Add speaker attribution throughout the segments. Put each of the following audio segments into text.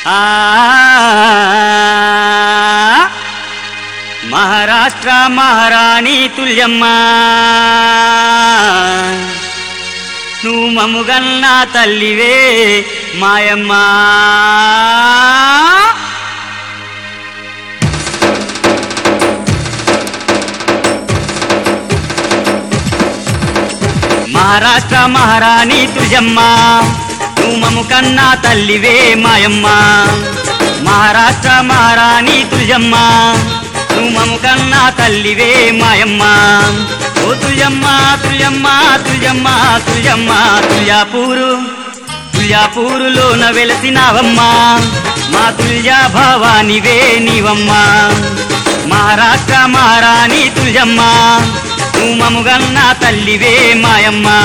Speaker 1: ఆ మహారాష్ట్ర మహారాణి తుల్యమ్మ నువ్వు మముగన్నా తల్లివే మాయమ్మ మహారాష్ట్ర మహారాణి తుల్యమ్మ నువ్వు మము కన్నా తల్లివే మాయమ్మ మహారాష్ట్ర మహారాణి తుల్యమ్మ నువ్వు మము కన్నా తల్లివే మాయమ్మ ఓ తుల్యమ్మ తుల్యమ్మ తుల్యమ్మ తుల్యమ్మ తుల్యాపూరు తుల్యాపూరులోన వెలసినావమ్మా మా తుల్యా భవానివే నీవమ్మా మహారాష్ట్ర మహారాణి తుల్యమ్మ నువ్వు మముగన్న తల్లివే మాయమ్మా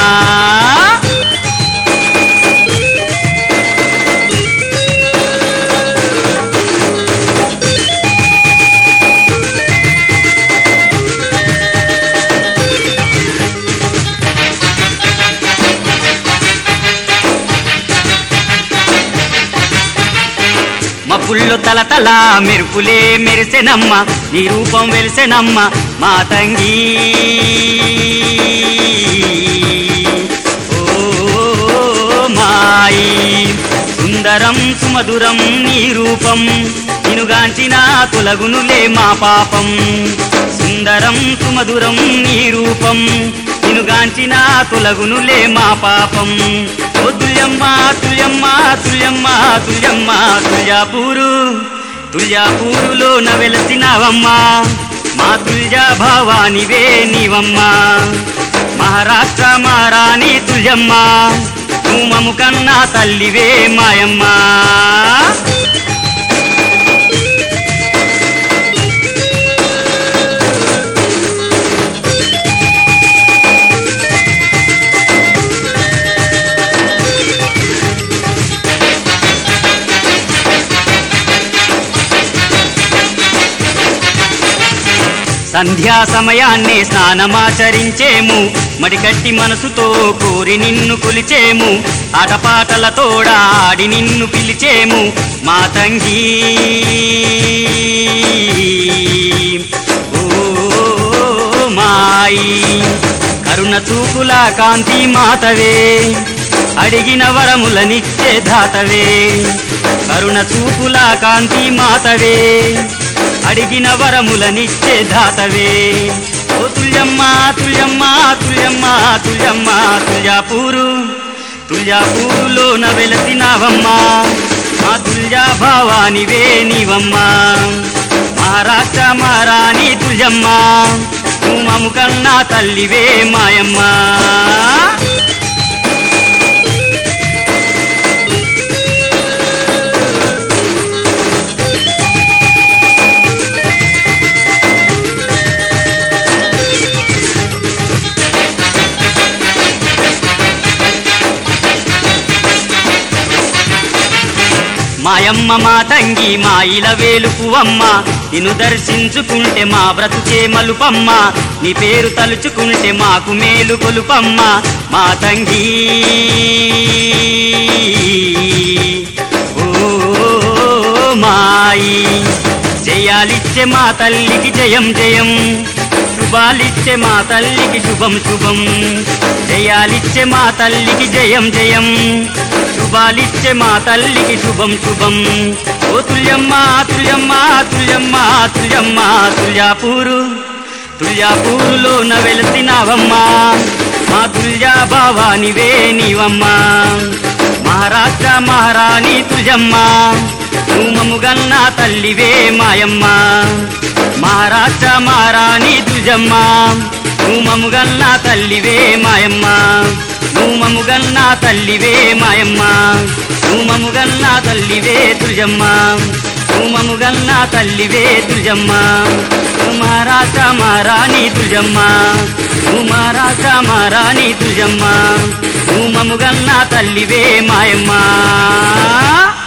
Speaker 1: మబ్బుల్లో తల తల మెరుపులే మెరిసెనమ్మ నీ రూపం వెలిసెనమ్మ మా తంగి ఓ మాయి సుందరం సుమధురం నీ రూపం నినుగాంచిన తొలగునులే మా పాపం సుందరం సుమధురం నీ రూపం నినుగాంచిన తొలగునులే మా పాపం ఓ తుల్యమ్మ తుల్యమ్మ తుల్యమ్మ తుల్యమ్మ తుల్యాపూరు తుల్యాపూరులో వెలసినావమ్మా మా తుల్యా భవానివే నీవమ్మా మహారాష్ట్ర మహారాణి తుల్యమ్మ నువ్వు మము కన్నా తల్లివే మాయమ్మా సంధ్యా సమయాన్నే స్నానమాచరించేము మడికట్టి మనసుతో కోరి నిన్ను కొలిచేము ఆటపాటలతోడ ఆడి నిన్ను పిలిచేము మా తంగి ఓ మాయి కరుణ చూపుల కాంతి మాతవే అడిగిన వరములనిచ్చే దాతవే కరుణ చూపుల కాంతి మాతవే అడిగిన వరములనిచ్చే దాతవే ఓ తుల్యమ్మ తుల్యమ్మ తుల్యమ్మ తుల్యమ్మ తుల్యాపూరు తుల్యాపూరులోన వెలసినావమ్మా మా తుల్యా భావానివే నీవమ్మా మహారాష్ట్ర మహారాణి తుల్యమ్మ నువ్వు మము కన్నా తల్లివే మాయమ్మా మాయమ్మ మా తంగి మా ఇల వేలుపువమ్మ నిన్ను దర్శించుకుంటే మా బ్రతుకే మలుపమ్మ నీ పేరు తలుచుకుంటే మాకు మేలు కొలుపమ్మ మా తంగి ఓ మాయి జయాలిచ్చే మా తల్లికి జయం జయం శుభాలిచ్చే మా తల్లికి శుభం శుభం జయాలిచ్చే మా తల్లికి జయం జయం శుభాలిచ్చే మా తల్లికి శుభం శుభం ఓ తుల్యమ్మ తుల్యమ్మ తుల్యమ్మ తుల్యమ్మ తుల్యాపూరు తుల్యాపూరులోన వెలసినావమ్మా మా తుల్యా భావానివే నీవమ్మా మహారాష్ట్ర మహారాణి తుల్యమ్మ నువ్వు మముగన్న తల్లివే మాయమ్మ మహారాష్ట్ర మహారాణి తుల్యమ్మ నువ్వు మముగన్న తల్లివే మాయమ్మ నువ్వు మముగన్న తల్లివే మాయమ్మ నువ్వు మముగన్న తల్లివే తుల్యమ్మ నువ్వు మముగన్న తల్లివే తుల్యమ్మ నువ్వు మహారాష్ట్ర మహారాణి తుల్యమ్మ నువ్వు మహారాష్ట్ర మహారాణి తుల్యమ్మ నువ్వు మముగన్న తల్లివే మాయమ్మ